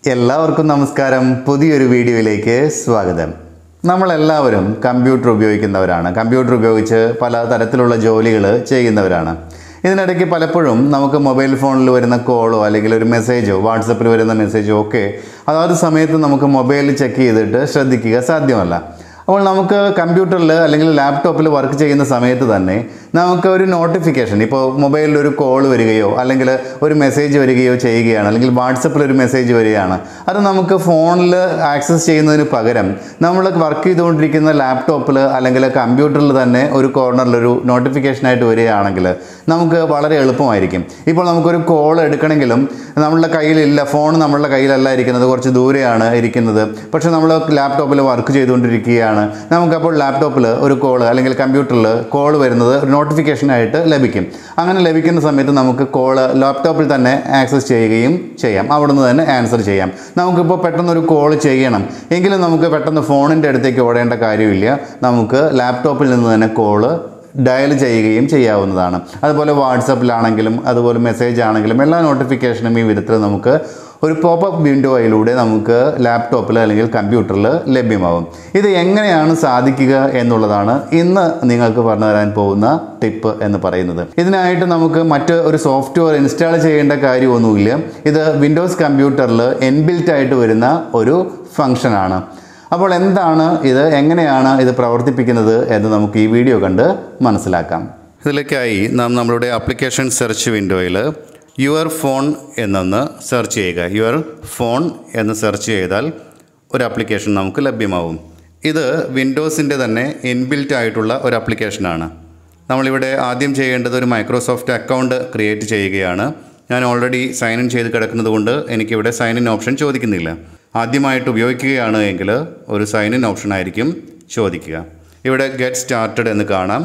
എല്ലാവർക്കും നമസ്കാരം പുതിയൊരു വീഡിയോയിലേക്ക് സ്വാഗതം നമ്മളെല്ലാവരും കമ്പ്യൂട്ടർ ഉപയോഗിക്കുന്നവരാണ് കമ്പ്യൂട്ടർ ഉപയോഗിച്ച് പല തരത്തിലുള്ള ജോലികൾ ചെയ്യുന്നവരാണ് ഇതിനിടയ്ക്ക് പലപ്പോഴും നമുക്ക് മൊബൈൽ ഫോണിൽ വരുന്ന കോളോ അല്ലെങ്കിൽ ഒരു മെസ്സേജോ വാട്സപ്പിൽ വരുന്ന മെസ്സേജോ ഒക്കെ അതാത് സമയത്ത് നമുക്ക് മൊബൈൽ ചെക്ക് ചെയ്തിട്ട് ശ്രദ്ധിക്കുക സാധ്യമല്ല അപ്പോൾ നമുക്ക് കമ്പ്യൂട്ടറിൽ അല്ലെങ്കിൽ ലാപ്ടോപ്പിൽ വർക്ക് ചെയ്യുന്ന സമയത്ത് തന്നെ നമുക്ക് ഒരു നോട്ടിഫിക്കേഷൻ ഇപ്പോൾ മൊബൈലിൽ ഒരു കോൾ വരികയോ അല്ലെങ്കിൽ ഒരു മെസ്സേജ് വരികയോ ചെയ്യുകയാണ് അല്ലെങ്കിൽ വാട്സപ്പിൽ ഒരു മെസ്സേജ് വരികയാണ് അത് നമുക്ക് ഫോണിൽ ആക്സസ് ചെയ്യുന്നതിന് പകരം നമ്മൾ വർക്ക് ചെയ്തുകൊണ്ടിരിക്കുന്ന ലാപ്ടോപ്പിൽ അല്ലെങ്കിൽ കമ്പ്യൂട്ടറിൽ തന്നെ ഒരു കോർണറിൽ ഒരു നോട്ടിഫിക്കേഷനായിട്ട് വരികയാണെങ്കിൽ നമുക്ക് വളരെ എളുപ്പമായിരിക്കും ഇപ്പോൾ നമുക്കൊരു കോൾ എടുക്കണമെങ്കിലും നമ്മളുടെ കയ്യിലില്ല ഫോൺ നമ്മളുടെ കയ്യിലല്ല ഇരിക്കുന്നത് കുറച്ച് ദൂരെയാണ് ഇരിക്കുന്നത് പക്ഷേ നമ്മൾ ലാപ്ടോപ്പിൽ വർക്ക് ചെയ്തുകൊണ്ടിരിക്കുകയാണ് നമുക്കപ്പോൾ ലാപ്ടോപ്പിൽ ഒരു കോൾ അല്ലെങ്കിൽ കമ്പ്യൂട്ടറിൽ കോൾ വരുന്നത് ഒരു നോട്ടിഫിക്കേഷനായിട്ട് ലഭിക്കും അങ്ങനെ ലഭിക്കുന്ന സമയത്ത് നമുക്ക് കോൾ ലാപ്ടോപ്പിൽ തന്നെ ആക്സസ് ചെയ്യുകയും ചെയ്യാം അവിടുന്ന് തന്നെ ആൻസർ ചെയ്യാം നമുക്കിപ്പോൾ പെട്ടെന്ന് ഒരു കോൾ ചെയ്യണം എങ്കിലും നമുക്ക് പെട്ടെന്ന് ഫോണിൻ്റെ അടുത്തേക്ക് ഓടേണ്ട കാര്യമില്ല നമുക്ക് ലാപ്ടോപ്പിൽ നിന്ന് തന്നെ കോള് ഡയൽ ചെയ്യുകയും ചെയ്യാവുന്നതാണ് അതുപോലെ വാട്സപ്പിലാണെങ്കിലും അതുപോലെ മെസ്സേജ് ആണെങ്കിലും എല്ലാ നോട്ടിഫിക്കേഷനും ഈ വിധത്തിൽ നമുക്ക് ഒരു പോപ്പപ്പ് വിൻഡോയിലൂടെ നമുക്ക് ലാപ്ടോപ്പിൽ അല്ലെങ്കിൽ കമ്പ്യൂട്ടറിൽ ലഭ്യമാവും ഇത് എങ്ങനെയാണ് സാധിക്കുക എന്നുള്ളതാണ് ഇന്ന് നിങ്ങൾക്ക് പറഞ്ഞു തരാൻ പോകുന്ന ടിപ്പ് എന്ന് പറയുന്നത് ഇതിനായിട്ട് നമുക്ക് മറ്റ് ഒരു സോഫ്റ്റ്വെയർ ഇൻസ്റ്റാൾ ചെയ്യേണ്ട കാര്യമൊന്നുമില്ല ഇത് വിൻഡോസ് കമ്പ്യൂട്ടറിൽ എൻബിൽറ്റ് ആയിട്ട് വരുന്ന ഒരു ഫംഗ്ഷനാണ് അപ്പോൾ എന്താണ് ഇത് എങ്ങനെയാണ് ഇത് പ്രവർത്തിപ്പിക്കുന്നത് എന്ന് നമുക്ക് ഈ വീഡിയോ കണ്ട് മനസ്സിലാക്കാം ഇതിലേക്കായി നാം നമ്മളുടെ ആപ്ലിക്കേഷൻ സെർച്ച് വിൻഡോയിൽ യുവർ ഫോൺ എന്നൊന്ന് സെർച്ച് ചെയ്യുക യുവർ ഫോൺ എന്ന് സെർച്ച് ചെയ്താൽ ഒരു ആപ്ലിക്കേഷൻ നമുക്ക് ലഭ്യമാവും ഇത് വിൻഡോസിൻ്റെ തന്നെ ഇൻബിൽറ്റ് ആയിട്ടുള്ള ഒരു ആപ്ലിക്കേഷനാണ് നമ്മളിവിടെ ആദ്യം ചെയ്യേണ്ടത് ഒരു മൈക്രോസോഫ്റ്റ് അക്കൗണ്ട് ക്രിയേറ്റ് ചെയ്യുകയാണ് ഞാൻ ഓൾറെഡി സൈൻ ഇൻ ചെയ്ത് കിടക്കുന്നത് കൊണ്ട് എനിക്കിവിടെ സൈൻ ഇൻ ഓപ്ഷൻ ചോദിക്കുന്നില്ല ആദ്യമായിട്ട് ഉപയോഗിക്കുകയാണ് എങ്കിൽ ഒരു സൈൻ ഇൻ ഓപ്ഷൻ ആയിരിക്കും ചോദിക്കുക ഇവിടെ ഗെറ്റ് സ്റ്റാർട്ടഡ് എന്ന് കാണാം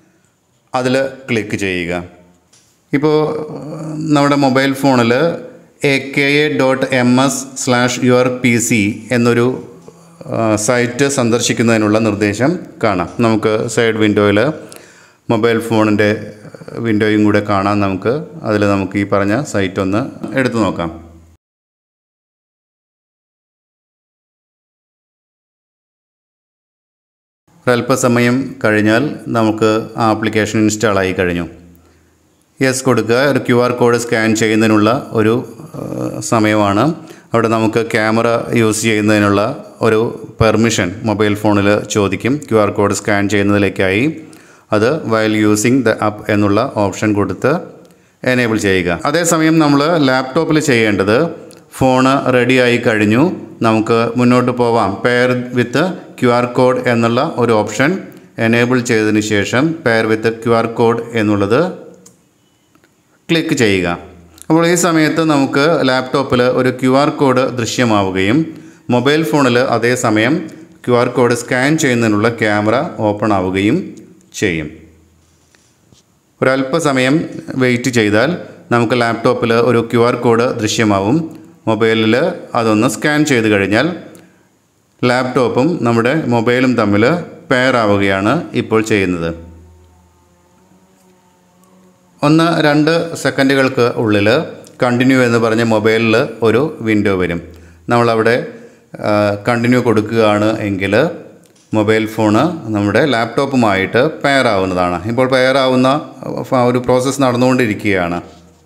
അതിൽ ക്ലിക്ക് ചെയ്യുക ഇപ്പോൾ നമ്മുടെ മൊബൈൽ ഫോണിൽ A K A dot M S slash your P C എന്നൊരു ആ, സൈറ്റ് സന്ദർശിക്കുന്നതിനുള്ള നിർദ്ദേശം കാണാം നമുക്ക് സൈഡ് വിൻഡോയിൽ മൊബൈൽ ഫോണിൻ്റെ വിൻഡോയും കൂടെ കാണാൻ നമുക്ക് അതിൽ നമുക്ക് ഈ പറഞ്ഞ സൈറ്റ് ഒന്ന് എടുത്തു നോക്കാം ഒരല്പസമയം കഴിഞ്ഞാൽ നമുക്ക് ആ ആപ്ലിക്കേഷൻ ഇൻസ്റ്റാൾ ആയി കഴിഞ്ഞു യെസ് കൊടുക്കുക ഒരു ക്യു ആർ കോഡ് സ്കാൻ ചെയ്യുന്നതിനുള്ള ഒരു ആ, സമയമാണ് അവിടെ നമുക്ക് ക്യാമറ യൂസ് ചെയ്യുന്നതിനുള്ള ഒരു പെർമിഷൻ മൊബൈൽ ഫോണിൽ ചോദിക്കും ക്യു ആർ കോഡ് സ്കാൻ ചെയ്യുന്നതിലേക്കായി അത് വയൽ യൂസിങ് ദ ആപ്പ് എന്നുള്ള ഓപ്ഷൻ കൊടുത്ത് എനേബിൾ ചെയ്യുക അതേസമയം നമ്മൾ ലാപ്ടോപ്പിൽ ചെയ്യേണ്ടത് ഫോണ് റെഡിയായി കഴിഞ്ഞു നമുക്ക് മുന്നോട്ട് പോവാം pair with Q R code എന്നുള്ള ഒരു ഓപ്ഷൻ എനേബിൾ ചെയ്തതിന് ശേഷം pair with Q R code എന്നുള്ളത് ക്ലിക്ക് ചെയ്യുക അപ്പോൾ ഈ സമയത്ത് നമുക്ക് ലാപ്ടോപ്പിൽ ഒരു ക്യു ആർ കോഡ് ദൃശ്യമാവുകയും മൊബൈൽ ഫോണിൽ അതേസമയം ക്യു ആർ കോഡ് സ്കാൻ ചെയ്യുന്നതിനുള്ള ക്യാമറ ഓപ്പൺ ആവുകയും ചെയ്യും ഒരല്പസമയം വെയിറ്റ് ചെയ്താൽ നമുക്ക് ലാപ്ടോപ്പിൽ ഒരു ക്യു ആർ കോഡ് ദൃശ്യമാവും മൊബൈലിൽ അതൊന്ന് സ്കാൻ ചെയ്ത് കഴിഞ്ഞാൽ ലാപ്ടോപ്പും നമ്മുടെ മൊബൈലും തമ്മിൽ പെയർ ആവുകയാണ് ഇപ്പോൾ ചെയ്യുന്നത് ഒന്ന് രണ്ട് സെക്കൻഡുകൾക്ക് ഉള്ളിൽ കണ്ടിന്യൂ എന്ന് പറഞ്ഞ മൊബൈലിൽ ഒരു വിൻഡോ വരും നമ്മളവിടെ കണ്ടിന്യൂ കൊടുക്കുകയാണ് എങ്കിൽ മൊബൈൽ ഫോണ് നമ്മുടെ ലാപ്ടോപ്പുമായിട്ട് പെയർ ആവുന്നതാണ് ഇപ്പോൾ പെയർ ആവുന്ന ഫ- ഒരു പ്രോസസ്സ് നടന്നുകൊണ്ടിരിക്കുകയാണ്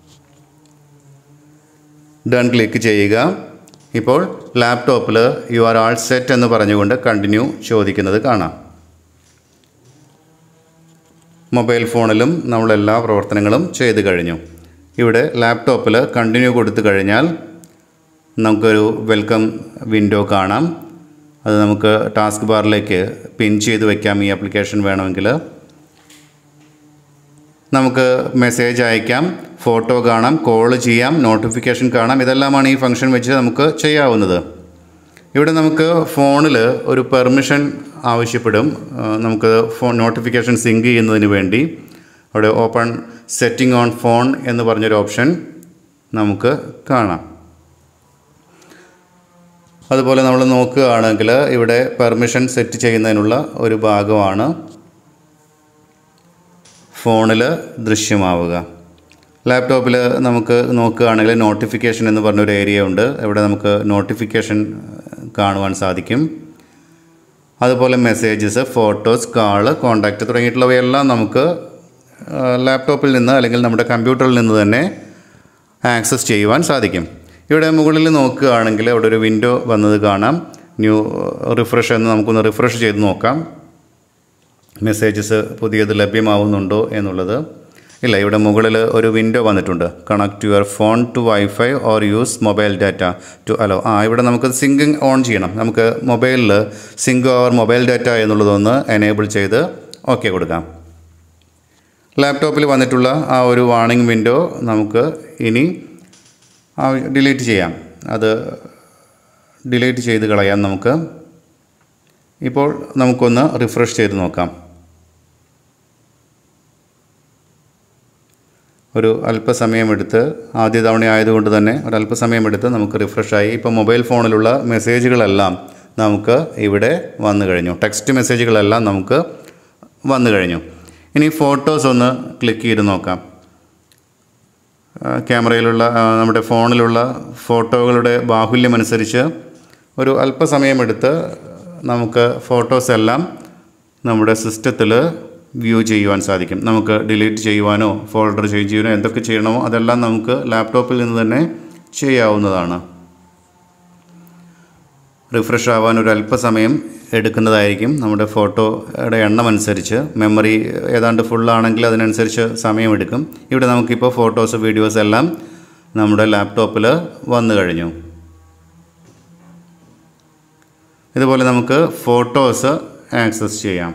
ഡൺ ക്ലിക്ക് ചെയ്യുക ഇപ്പോൾ ലാപ്ടോപ്പിൽ യു ആർ ആൾ സെറ്റ് എന്ന് പറഞ്ഞുകൊണ്ട് കണ്ടിന്യൂ ചോദിക്കുന്നത് കാണാം മൊബൈൽ ഫോണിലും നമ്മൾ എല്ലാ പ്രവർത്തനങ്ങളും ചെയ്തു കഴിഞ്ഞു ഇവിടെ ലാപ്ടോപ്പിൽ കണ്ടിന്യൂ കൊടുത്തു കഴിഞ്ഞാൽ നമുക്കൊരു വെൽക്കം വിൻഡോ കാണാം അത് നമുക്ക് ടാസ്ക് ബാറിലേക്ക് പിൻ ചെയ്ത് വയ്ക്കാം ഈ ആപ്ലിക്കേഷൻ വേണമെങ്കിൽ നമുക്ക് മെസ്സേജ് അയക്കാം ഫോട്ടോ കാണാം കോൾ ചെയ്യാം നോട്ടിഫിക്കേഷൻ കാണാം ഇതെല്ലാമാണ് ഈ ഫംഗ്ഷൻ വെച്ച് നമുക്ക് ചെയ്യാവുന്നത് ഇവിടെ നമുക്ക് ഫോണിൽ ഒരു പെർമിഷൻ ആവശ്യപ്പെടും ആ, നമുക്ക് ഫോൺ നോട്ടിഫിക്കേഷൻ സിങ്ക് ചെയ്യുന്നതിന് വേണ്ടി അവിടെ ഓപ്പൺ സെറ്റിംഗ് ഓൺ ഫോൺ എന്ന് പറഞ്ഞൊരു ഓപ്ഷൻ നമുക്ക് കാണാം അതുപോലെ നമ്മൾ നോക്കുകയാണെങ്കിൽ ഇവിടെ പെർമിഷൻ സെറ്റ് ചെയ്യുന്നതിനുള്ള ഒരു ഭാഗമാണ് ഫോണിൽ ദൃശ്യമാവുക ലാപ്ടോപ്പിൽ നമുക്ക് നോക്കുകയാണെങ്കിൽ നോട്ടിഫിക്കേഷൻ എന്ന് പറഞ്ഞൊരു ഏരിയ ഉണ്ട് ഇവിടെ നമുക്ക് നോട്ടിഫിക്കേഷൻ കാണുവാൻ സാധിക്കും അതുപോലെ മെസ്സേജസ് ഫോട്ടോസ് കാള് കോണ്ടാക്റ്റ് തുടങ്ങിയിട്ടുള്ളവയെല്ലാം നമുക്ക് ആ, ലാപ്ടോപ്പിൽ നിന്ന് അല്ലെങ്കിൽ നമ്മുടെ കമ്പ്യൂട്ടറിൽ നിന്ന് തന്നെ ആക്സസ് ചെയ്യുവാൻ സാധിക്കും ഇവിടെ മുകളിൽ നോക്കുകയാണെങ്കിൽ അവിടെ ഒരു വിൻഡോ വന്നത് കാണാം ന്യൂ റിഫ്രഷ് എന്ന് നമുക്കൊന്ന് റിഫ്രഷ് ചെയ്ത് നോക്കാം മെസ്സേജസ് പുതിയത് ലഭ്യമാവുന്നുണ്ടോ എന്നുള്ളത് ഇല്ല ഇവിടെ മുകളിൽ ഒരു വിൻഡോ വന്നിട്ടുണ്ട് connect your phone to wifi or use mobile data to allow ആ ഇവിടെ നമുക്ക് സിങ്കിങ് ഓൺ ചെയ്യണം നമുക്ക് മൊബൈലിൽ സിങ്ക് ഓർ മൊബൈൽ ഡാറ്റ എന്നുള്ളതൊന്ന് എനേബിൾ ചെയ്ത് ഓക്കെ കൊടുക്കാം ലാപ്ടോപ്പിൽ വന്നിട്ടുള്ള ആ ഒരു വാണിംഗ് വിൻഡോ നമുക്ക് ഇനി ഡിലീറ്റ് ചെയ്യാം അത് ഡിലീറ്റ് ചെയ്ത് കളയാം നമുക്ക് ഇപ്പോൾ നമുക്കൊന്ന് റിഫ്രഷ് ചെയ്ത് നോക്കാം ഒരു അല്പസമയമെടുത്ത് ആദ്യ തവണ ആയതുകൊണ്ട് തന്നെ ഒരു അല്പസമയമെടുത്ത് നമുക്ക് റിഫ്രഷായി ഇപ്പോൾ മൊബൈൽ ഫോണിലുള്ള മെസ്സേജുകളെല്ലാം നമുക്ക് ഇവിടെ വന്നു കഴിഞ്ഞു ടെക്സ്റ്റ് മെസ്സേജുകളെല്ലാം നമുക്ക് വന്നു കഴിഞ്ഞു ഇനി ഫോട്ടോസ് ഒന്ന് ക്ലിക്ക് ചെയ്ത് നോക്കാം ആ, ക്യാമറയിലുള്ള ആ, നമ്മുടെ ഫോണിലുള്ള ഫോട്ടോകളുടെ ബാഹുല്യമനുസരിച്ച് ഒരു അല്പസമയമെടുത്ത് നമുക്ക് ഫോട്ടോസ് എല്ലാം നമ്മുടെ സിസ്റ്റത്തിൽ വ്യൂ ചെയ്യുവാൻ സാധിക്കും നമുക്ക് ഡിലീറ്റ് ചെയ്യുവാനോ ഫോൾഡർ ചേഞ്ച് ചെയ്യാനോ എന്തൊക്കെ ചെയ്യണമോ അതെല്ലാം നമുക്ക് ലാപ്ടോപ്പിൽ നിന്ന് തന്നെ ചെയ്യാവുന്നതാണ് റിഫ്രഷ് ആവാൻ ഒരു അല്പസമയം എടുക്കുന്നതായിരിക്കും നമ്മുടെ ഫോട്ടോയുടെ എണ്ണം അനുസരിച്ച് മെമ്മറി ഏതാണ്ട് ഫുള്ളാണെങ്കിൽ അതിനനുസരിച്ച് സമയമെടുക്കും ഇവിടെ നമുക്കിപ്പോൾ ഫോട്ടോസ് വീഡിയോസ് എല്ലാം നമ്മുടെ ലാപ്ടോപ്പിൽ വന്നു കഴിഞ്ഞു ഇതുപോലെ നമുക്ക് ഫോട്ടോസ് ആക്സസ് ചെയ്യാം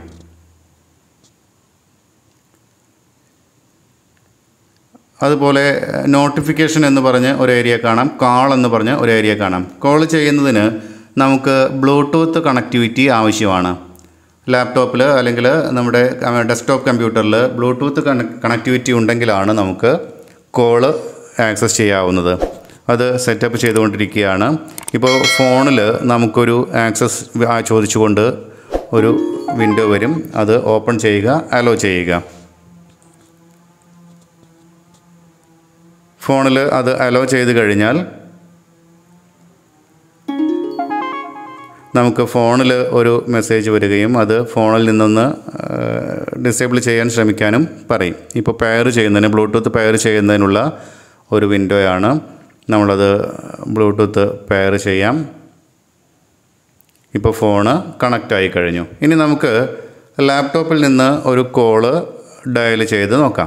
അതുപോലെ നോട്ടിഫിക്കേഷൻ എന്ന് പറഞ്ഞ് ഒരു ഏരിയ കാണാം കാൾ എന്ന് പറഞ്ഞ് ഒരു ഏരിയ കാണാം കോൾ ചെയ്യുന്നതിന് നമുക്ക് ബ്ലൂടൂത്ത് കണക്ടിവിറ്റി ആവശ്യമാണ് ലാപ്ടോപ്പിൽ അല്ലെങ്കിൽ നമ്മുടെ ഡെസ്ക്ടോപ്പ് കമ്പ്യൂട്ടറിൽ ബ്ലൂടൂത്ത് കണക്ടിവിറ്റി ഉണ്ടെങ്കിലാണ് നമുക്ക് കോള് ആക്സസ് ചെയ്യാവുന്നത് അത് സെറ്റപ്പ് ചെയ്തുകൊണ്ടിരിക്കുകയാണ് ഇപ്പോൾ ഫോണിൽ നമുക്കൊരു ആക്സസ് ചോദിച്ചുകൊണ്ട് ഒരു വിൻഡോ വരും അത് ഓപ്പൺ ചെയ്യുക അലോ ചെയ്യുക ഫോണിൽ അത് അലോ ചെയ്ത് കഴിഞ്ഞാൽ നമുക്ക് ഫോണിൽ ഒരു മെസ്സേജ് വരികയും അത് ഫോണിൽ നിന്നൊന്ന് ഡിസേബിൾ ചെയ്യാൻ ശ്രമിക്കാനും പറയും ഇപ്പോൾ പെയർ ചെയ്യുന്നതിന് ബ്ലൂടൂത്ത് പെയർ ചെയ്യുന്നതിനുള്ള ഒരു വിൻഡോയാണ് നമ്മളത് ബ്ലൂടൂത്ത് പെയർ ചെയ്യാം ഇപ്പോൾ ഫോണ് കണക്റ്റായി കഴിഞ്ഞു ഇനി നമുക്ക് ലാപ്ടോപ്പിൽ നിന്ന് ഒരു കോള് ഡയൽ ചെയ്ത് നോക്കാം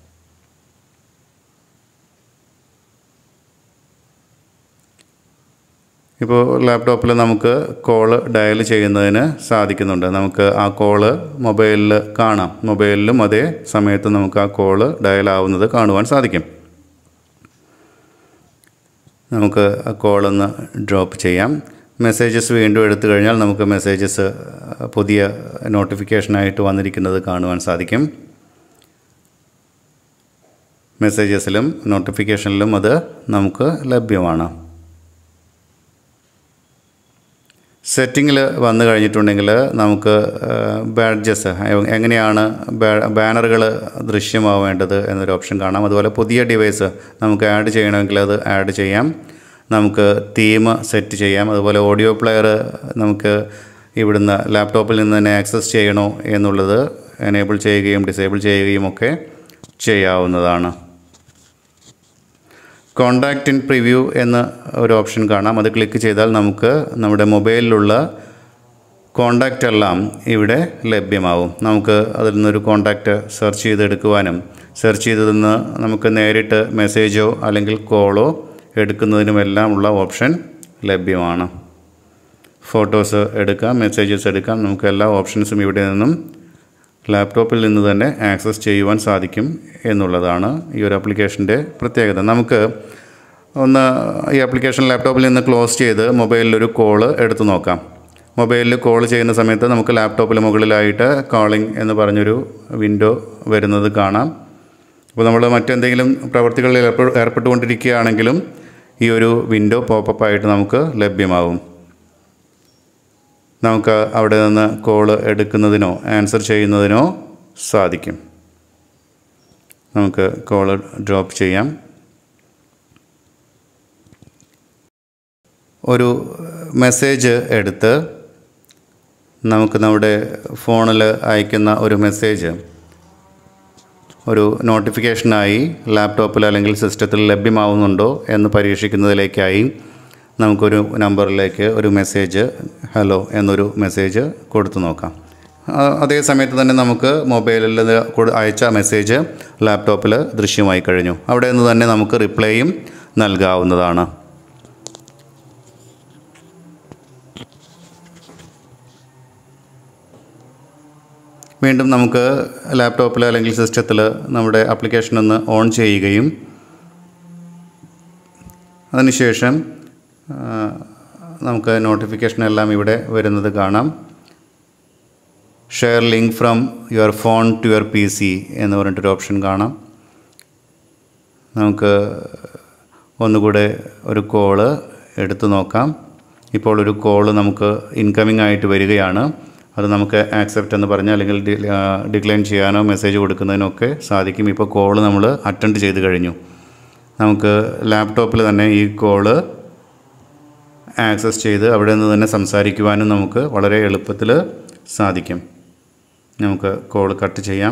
ഇപ്പോൾ ലാപ്ടോപ്പിൽ നമുക്ക് കോള് ഡയൽ ചെയ്യുന്നതിന് സാധിക്കുന്നുണ്ട് നമുക്ക് ആ കോള് മൊബൈലിൽ കാണാം മൊബൈലിലും അതേ സമയത്ത് നമുക്ക് ആ കോള് ഡയലാവുന്നത് കാണുവാൻ സാധിക്കും നമുക്ക് ആ കോളൊന്ന് ഡ്രോപ്പ് ചെയ്യാം മെസ്സേജസ് വീണ്ടും എടുത്തു കഴിഞ്ഞാൽ നമുക്ക് മെസ്സേജസ് പുതിയ നോട്ടിഫിക്കേഷനായിട്ട് വന്നിരിക്കുന്നത് കാണുവാൻ സാധിക്കും മെസ്സേജസിലും നോട്ടിഫിക്കേഷനിലും അത് നമുക്ക് ലഭ്യമാണ് സെറ്റിങ്ങിൽ വന്നു കഴിഞ്ഞിട്ടുണ്ടെങ്കിൽ നമുക്ക് ബാഡ്ജസ് എങ്ങനെയാണ് ബാനറുകൾ ദൃശ്യമാവേണ്ടത് എന്നൊരു ഓപ്ഷൻ കാണാം അതുപോലെ പുതിയ ഡിവൈസ് നമുക്ക് ആഡ് ചെയ്യണമെങ്കിൽ അത് ആഡ് ചെയ്യാം നമുക്ക് തീം സെറ്റ് ചെയ്യാം അതുപോലെ ഓഡിയോ പ്ലെയർ നമുക്ക് ഇവിടുന്ന് ലാപ്ടോപ്പിൽ നിന്ന് തന്നെ ആക്സസ് ചെയ്യണോ എന്നുള്ളത് എനേബിൾ ചെയ്യുകയും ഡിസേബിൾ ചെയ്യുകയും ഒക്കെ ചെയ്യാവുന്നതാണ് കോണ്ടാക്റ്റ് ഇൻ പ്രിവ്യൂ എന്ന ഒരു ഓപ്ഷൻ കാണാം അത് ക്ലിക്ക് ചെയ്താൽ നമുക്ക് നമ്മുടെ മൊബൈലിലുള്ള കോണ്ടാക്റ്റ് എല്ലാം ഇവിടെ ലഭ്യമാവും നമുക്ക് അതിൽ നിന്നൊരു കോണ്ടാക്റ്റ് സെർച്ച് ചെയ്തെടുക്കുവാനും സെർച്ച് ചെയ്തതിൽ നിന്ന് നമുക്ക് നേരിട്ട് മെസ്സേജോ അല്ലെങ്കിൽ കോളോ എടുക്കുന്നതിനുമെല്ലാം ഉള്ള ഓപ്ഷൻ ലഭ്യമാണ് ഫോട്ടോസ് എടുക്കാം മെസ്സേജസ് എടുക്കാം നമുക്ക് എല്ലാ ഓപ്ഷൻസും ഇവിടെ നിന്നും ലാപ്ടോപ്പിൽ നിന്ന് തന്നെ ആക്സസ് ചെയ്യുവാൻ സാധിക്കും എന്നുള്ളതാണ് ഈ ഒരു ആപ്ലിക്കേഷൻ്റെ പ്രത്യേകത നമുക്ക് ഒന്ന് ഈ ആപ്ലിക്കേഷൻ ലാപ്ടോപ്പിൽ നിന്ന് ക്ലോസ് ചെയ്ത് മൊബൈലിലൊരു കോള് എടുത്തു നോക്കാം മൊബൈലിൽ കോൾ ചെയ്യുന്ന സമയത്ത് നമുക്ക് ലാപ്ടോപ്പിൽ മുകളിലായിട്ട് കോളിംഗ് എന്ന് പറഞ്ഞൊരു വിൻഡോ വരുന്നത് കാണാം അപ്പോൾ നമ്മൾ മറ്റെന്തെങ്കിലും പ്രവർത്തികളിൽ ഏർപ്പെ- ഏർപ്പെട്ടുകൊണ്ടിരിക്കുകയാണെങ്കിലും ഈ ഒരു വിൻഡോ പോപ്പപ്പ് ആയിട്ട് നമുക്ക് ലഭ്യമാവും നമുക്ക് അവിടെ നിന്ന് കോള് എടുക്കുന്നതിനോ ആൻസർ ചെയ്യുന്നതിനോ സാധിക്കും നമുക്ക് കോൾ ഡ്രോപ്പ് ചെയ്യാം ഒരു മെസ്സേജ് എടുത്ത് നമുക്ക് നമ്മുടെ ഫോണിൽ അയക്കുന്ന ഒരു മെസ്സേജ് ഒരു നോട്ടിഫിക്കേഷനായി ലാപ്ടോപ്പിൽ അല്ലെങ്കിൽ സിസ്റ്റത്തിൽ ലഭ്യമാവുന്നുണ്ടോ എന്ന് പരീക്ഷിക്കുന്നതിലേക്കായി നമുക്കൊരു നമ്പറിലേക്ക് ഒരു മെസ്സേജ് ഹലോ എന്നൊരു മെസ്സേജ് കൊടുത്തു നോക്കാം ആ, അതേ സമയത്ത് തന്നെ നമുക്ക് മൊബൈലിൽ ഇത് കൊടു- അയച്ച മെസ്സേജ് ലാപ്ടോപ്പിൽ ദൃശ്യമായി കഴിഞ്ഞു അവിടെ നിന്ന് തന്നെ നമുക്ക് റിപ്ലൈയും നൽകാവുന്നതാണ് വീണ്ടും നമുക്ക് ലാപ്ടോപ്പിൽ അല്ലെങ്കിൽ സിസ്റ്റത്തിൽ നമ്മുടെ ആപ്ലിക്കേഷൻ ഒന്ന് ഓൺ ചെയ്യുകയും അതിനുശേഷം ആ, നമുക്ക് നോട്ടിഫിക്കേഷൻ എല്ലാം ഇവിടെ വരുന്നത് കാണാം share link from your phone to your P C എന്ന് പറഞ്ഞിട്ടൊരു ഓപ്ഷൻ കാണാം നമുക്ക് ഒന്നുകൂടെ ഒരു കോള് എടുത്തു നോക്കാം ഇപ്പോൾ ഒരു കോള് നമുക്ക് ഇൻകമിംഗ് ആയിട്ട് വരികയാണ് അത് നമുക്ക് ആക്സെപ്റ്റ് എന്ന് പറഞ്ഞാൽ അല്ലെങ്കിൽ ഡിക്ലൈൻ ചെയ്യാനോ മെസ്സേജ് കൊടുക്കുന്നതിനോ ഒക്കെ സാധിക്കും ഇപ്പോൾ കോള് നമ്മൾ അറ്റൻഡ് ചെയ്ത് കഴിഞ്ഞു നമുക്ക് ലാപ്ടോപ്പിൽ തന്നെ ഈ കോള് ആക്സസ് ചെയ്ത് അവിടെ നിന്ന് തന്നെ സംസാരിക്കുവാനും നമുക്ക് വളരെ എളുപ്പത്തിൽ സാധിക്കും നമുക്ക് കോൾ കട്ട് ചെയ്യാം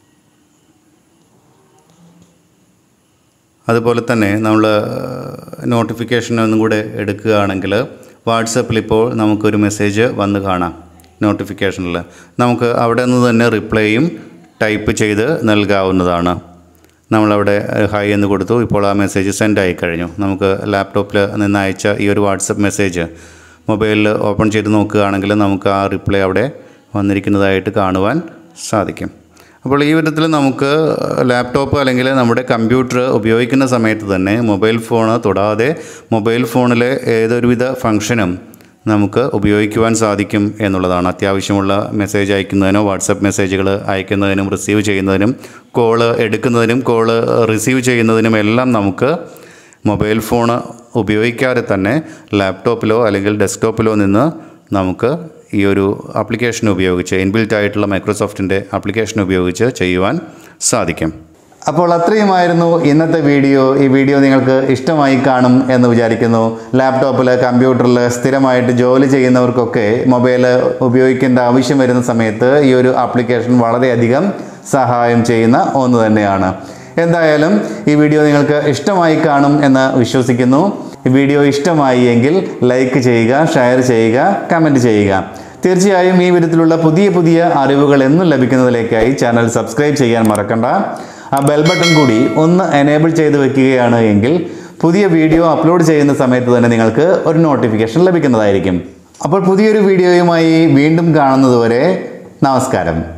അതുപോലെ തന്നെ നമ്മൾ നോട്ടിഫിക്കേഷൻ ഒന്നും കൂടെ എടുക്കുകയാണെങ്കിൽ വാട്സപ്പിൽ ഇപ്പോൾ നമുക്കൊരു മെസ്സേജ് വന്ന് കാണാം നോട്ടിഫിക്കേഷനിൽ നമുക്ക് അവിടെ നിന്ന് തന്നെ റിപ്ലൈയും ടൈപ്പ് ചെയ്ത് നൽകാവുന്നതാണ് നമ്മളവിടെ ഹായ് എന്ന് കൊടുത്തു ഇപ്പോൾ ആ മെസ്സേജ് സെൻഡ് ആയി കഴിഞ്ഞു നമുക്ക് ലാപ്ടോപ്പിൽ നിന്ന് അയച്ച ഈ ഒരു വാട്സപ്പ് മെസ്സേജ് മൊബൈലിൽ ഓപ്പൺ ചെയ്ത് നോക്കുകയാണെങ്കിൽ നമുക്ക് ആ റിപ്ലൈ അവിടെ വന്നിരിക്കുന്നതായിട്ട് കാണുവാൻ സാധിക്കും അപ്പോൾ ഈ വിധത്തിൽ നമുക്ക് ലാപ്ടോപ്പ് അല്ലെങ്കിൽ നമ്മുടെ കമ്പ്യൂട്ടർ ഉപയോഗിക്കുന്ന സമയത്ത് തന്നെ മൊബൈൽ ഫോൺ തൊടാതെ മൊബൈൽ ഫോണിലെ ഏതൊരുവിധ ഫംഗ്ഷനും നമുക്ക് ഉപയോഗിക്കുവാൻ സാധിക്കും എന്നുള്ളതാണ് അത്യാവശ്യമുള്ള മെസ്സേജ് അയക്കുന്നതിനോ വാട്സപ്പ് മെസ്സേജുകൾ അയക്കുന്നതിനും റിസീവ് ചെയ്യുന്നതിനും കോള് എടുക്കുന്നതിനും കോള് റിസീവ് ചെയ്യുന്നതിനും എല്ലാം നമുക്ക് മൊബൈൽ ഫോൺ ഉപയോഗിക്കാതെ തന്നെ ലാപ്ടോപ്പിലോ അല്ലെങ്കിൽ ഡെസ്ക്ടോപ്പിലോ നിന്ന് നമുക്ക് ഈ ഒരു ആപ്ലിക്കേഷൻ ഉപയോഗിച്ച് ഇൻബിൽറ്റ് ആയിട്ടുള്ള മൈക്രോസോഫ്റ്റിൻ്റെ ആപ്ലിക്കേഷൻ ഉപയോഗിച്ച് ചെയ്യുവാൻ സാധിക്കും അപ്പോൾ അത്രയുമായിരുന്നു ഇന്നത്തെ വീഡിയോ ഈ വീഡിയോ നിങ്ങൾക്ക് ഇഷ്ടമായി കാണും എന്ന് വിചാരിക്കുന്നു ലാപ്ടോപ്പിൽ കമ്പ്യൂട്ടറിൽ സ്ഥിരമായിട്ട് ജോലി ചെയ്യുന്നവർക്കൊക്കെ മൊബൈൽ ഉപയോഗിക്കേണ്ട ആവശ്യം വരുന്ന സമയത്ത് ഈ ഒരു ആപ്ലിക്കേഷൻ വളരെയധികം സഹായം ചെയ്യുന്ന ഒന്ന് തന്നെയാണ് എന്തായാലും ഈ വീഡിയോ നിങ്ങൾക്ക് ഇഷ്ടമായി കാണും എന്ന് വിശ്വസിക്കുന്നു ഈ വീഡിയോ ഇഷ്ടമായി എങ്കിൽ ലൈക്ക് ചെയ്യുക ഷെയർ ചെയ്യുക കമൻറ്റ് ചെയ്യുക തീർച്ചയായും ഈ വിധത്തിലുള്ള പുതിയ പുതിയ അറിവുകൾ എന്നും ലഭിക്കുന്നതിലേക്കായി ചാനൽ സബ്സ്ക്രൈബ് ചെയ്യാൻ മറക്കണ്ട ആ ബെൽ ബട്ടൺ കൂടി ഒന്ന് എനേബിൾ ചെയ്ത് വെക്കുകയാണ് എങ്കിൽ പുതിയ വീഡിയോ അപ്ലോഡ് ചെയ്യുന്ന സമയത്ത് തന്നെ നിങ്ങൾക്ക് ഒരു നോട്ടിഫിക്കേഷൻ ലഭിക്കുന്നതായിരിക്കും അപ്പോൾ പുതിയൊരു വീഡിയോയുമായി വീണ്ടും കാണുന്നതുവരെ നമസ്കാരം